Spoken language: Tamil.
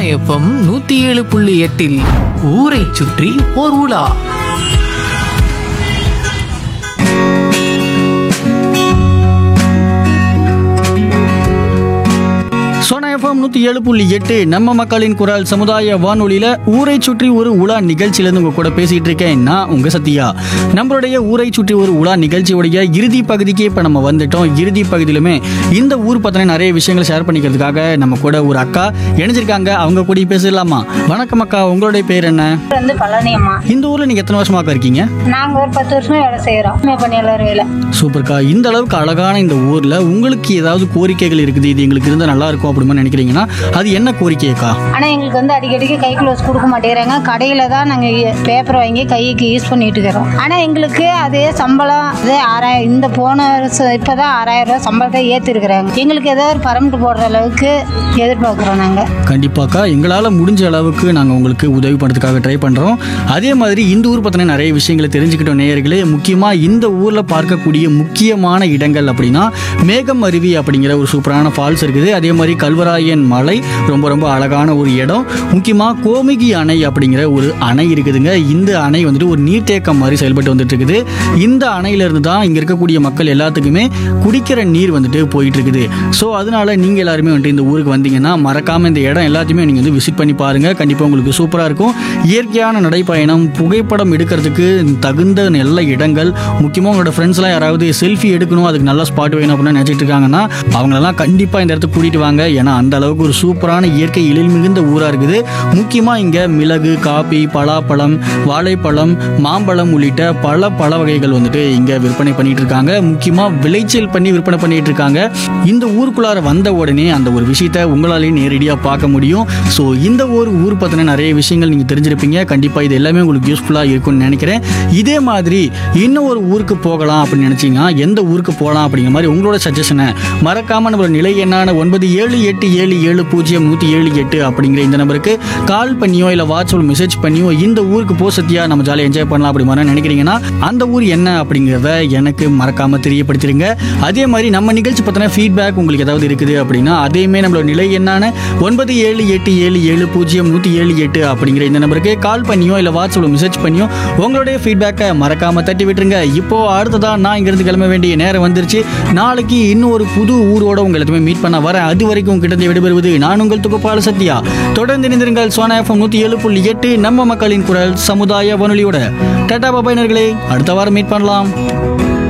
எஃப்எம் நூத்தி ஏழு புள்ளி எட்டில் ஊரை சுற்றி ஓர் உலா சோனா எஃப்எம் நூற்றி ஏழு புள்ளி எட்டு நம்ம மக்களின் குரல் சமுதாய வானொலியில் ஊரை சுற்றி ஒரு உலா நிகழ்ச்சியிலேருந்து உங்கள் கூட பேசிகிட்டு இருக்கேன் நான் உங்கள் சத்யா நம்மளுடைய ஊரை சுற்றி ஒரு உலா நிகழ்ச்சியுடைய இறுதி பகுதிக்கு இப்போ நம்ம வந்துட்டோம் இறுதி பகுதியிலுமே இந்த ஊர் பற்றின நிறைய விஷயங்களை ஷேர் பண்ணிக்கிறதுக்காக நம்ம கூட ஒரு அக்கா இணைஞ்சிருக்காங்க அவங்க கூட பேசலாமா வணக்கம் அக்கா உங்களுடைய பேர் என்ன வந்து பழனியம்மா இந்த ஊரில் நீங்கள் எத்தனை வருஷமா அக்கா இருக்கீங்க நாங்க ஒரு பத்து வருஷமா வேலை செய்யறோம் பணியாளர் வேலை சூப்பர்க்கா இந்த அளவுக்கு அழகான இந்த ஊரில் உங்களுக்கு ஏதாவது கோரிக்கைகள் இருக்குது இது எங்களுக்கு இருந்தால் நல்லா இருக்கும் அப்படின்னு நினைக்கிறீங்கன்னா அது என்ன கோரிக்கைக்கா ஆனா எங்களுக்கு வந்து அடிக்கடிக்கு கை க்ளோஸ் கொடுக்க மாட்டேங்கிறாங்க கடையில தான் நாங்க பேப்பர் வாங்கி கைக்கு யூஸ் பண்ணிட்டு இருக்கிறோம் ஆனா எங்களுக்கு அதே சம்பளம் அதே ஆறாயிரம் இந்த போன வருஷம் இப்பதான் ஆறாயிரம் ரூபாய் சம்பளத்தை ஏத்திருக்கிறாங்க எங்களுக்கு ஏதாவது பரமிட்டு போடுற அளவுக்கு எதிர்பார்க்கிறோம் நாங்க கண்டிப்பாக்கா எங்களால் முடிஞ்ச அளவுக்கு நாங்கள் உங்களுக்கு உதவி பண்ணுறதுக்காக ட்ரை பண்ணுறோம் அதே மாதிரி இந்த ஊர் பற்றின நிறைய விஷயங்களை தெரிஞ்சுக்கிட்டோம் நேயர்களே முக்கியமாக இந்த ஊரில் பார்க்கக்கூடிய முக்கியமான இடங்கள் அப்படின்னா மேகம் அருவி அப்படிங்கிற ஒரு சூப்பரான ஃபால்ஸ் இருக்குது அதே மாதிரி கல்வராயன் மலை ரொம்ப ரொம்ப அழகான ஒரு இடம் முக்கியமாக கோமிகி அணை அப்படிங்கிற ஒரு அணை இருக்குதுங்க இந்த அணை வந்துட்டு ஒரு நீர்த்தேக்கம் மாதிரி செயல்பட்டு வந்துட்டு இருக்குது இந்த அணையிலிருந்து தான் இங்கே இருக்கக்கூடிய மக்கள் எல்லாத்துக்குமே குடிக்கிற நீர் வந்துட்டு போயிட்டு இருக்குது ஸோ அதனால நீங்கள் எல்லாருமே வந்துட்டு இந்த ஊருக்கு வந்தீங்கன்னா மறக்காம இந்த இடம் எல்லாத்தையுமே நீங்கள் வந்து விசிட் பண்ணி பாருங்க கண்டிப்பாக உங்களுக்கு சூப்பராக இருக்கும் இயற்கையான நடைப்பயணம் புகைப்படம் எடுக்கிறதுக்கு தகுந்த நல்ல இடங்கள் முக்கியமாக உங்களோட ஃப்ரெண்ட்ஸ்லாம் யாராவது செல்ஃபி எடுக்கணும் அதுக்கு நல்ல ஸ்பாட் வேணும் அப்படின்னு நினச்சிட்டு இருக்காங்கன்னா அவங்களெல்லாம் கண்டிப்பாக இந்த இடத்துக்கு கூட்டிட்டு வாங்க ஏன்னா அந்த அளவுக்கு ஒரு சூப்பரான இயற்கை எழில் மிகுந்த ஊராக இருக்குது முக்கியமாக இங்கே மிளகு காபி பலாப்பழம் வாழைப்பழம் மாம்பழம் உள்ளிட்ட பல பழ வகைகள் வந்துட்டு இங்கே விற்பனை பண்ணிட்டு இருக்காங்க முக்கியமாக விளைச்சல் பண்ணி விற்பனை பண்ணிட்டு இருக்காங்க இந்த ஊருக்குள்ளார வந்த உடனே அந்த ஒரு விஷயத்த உங்களாலேயே நேரடியாக பார்க்க முடியும் ஸோ இந்த ஒரு ஊர் பற்றின நிறைய விஷயங்கள் நீங்கள் தெரிஞ்சிருப்பீங்க கண்டிப்பாக இது எல்லாமே உங்களுக்கு யூஸ்ஃபுல்லாக இருக்கும்னு நினைக்கிறேன் இதே மாதிரி இன்னும் ஒரு ஊருக்கு போகலாம் அப்படின்னு நினச்சிங்கன்னா எந்த ஊருக்கு போகலாம் அப்படிங்கிற மாதிரி உங்களோட சஜஷனை மறக்காமல் நம்மளோட நிலை எண்ணான ஒன்பது ஏழு எட்டு ஏழு ஏழு பூஜ்ஜியம் நூற்றி ஏழு எட்டு அப்படிங்கிற இந்த நம்பருக்கு கால் பண்ணியோ இல்லை வாட்ஸ்அப் மெசேஜ் பண்ணியோ இந்த ஊருக்கு போ சத்தியா நம்ம ஜாலியாக என்ஜாய் பண்ணலாம் அப்படி மாதிரி நினைக்கிறீங்கன்னா அந்த ஊர் என்ன அப்படிங்கிறத எனக்கு மறக்காமல் தெரியப்படுத்திடுங்க அதே மாதிரி நம்ம நிகழ்ச்சி பற்றின ஃபீட்பேக் உங்களுக்கு ஏதாவது இருக்குது அப்படின்னா அதையுமே நம்மளோட நிலை எண்ணான ஒன்பது ஏழு எட்டு ஏழு ஏழு பூஜ்ஜியம் நூற்றி ஏழு எட்டு அப்படிங்கிற இந்த நம்பருக்கு கால் பண்ணியோ இல்லை வாட்ஸ்அப்பில் மெசேஜ் பண்ணியோ உங்களுடைய ஃபீட்பேக்கை மறக்காமல் தட்டி விட்டுருங்க இப்போ அடுத்ததா நான் இங்கிருந்து கிளம்ப வேண்டிய நேரம் வந்துருச்சு நாளைக்கு இன்னும் ஒரு புது ஊரோட உங்க எல்லாத்தையுமே மீட் பண்ண வரேன் அது வரைக்கும் கிட்ட விடைபெறுவது நான் உங்கள் துகுப்பால சத்யா தொடர்ந்து இணைந்திருங்கள் சோனா எஃப்எம் நூற்றி ஏழு புள்ளி எட்டு நம்ம மக்களின் குரல் சமுதாய வானொலியோட டாடா பாபாயினர்களே அடுத்த வாரம் மீட் பண்ணலாம்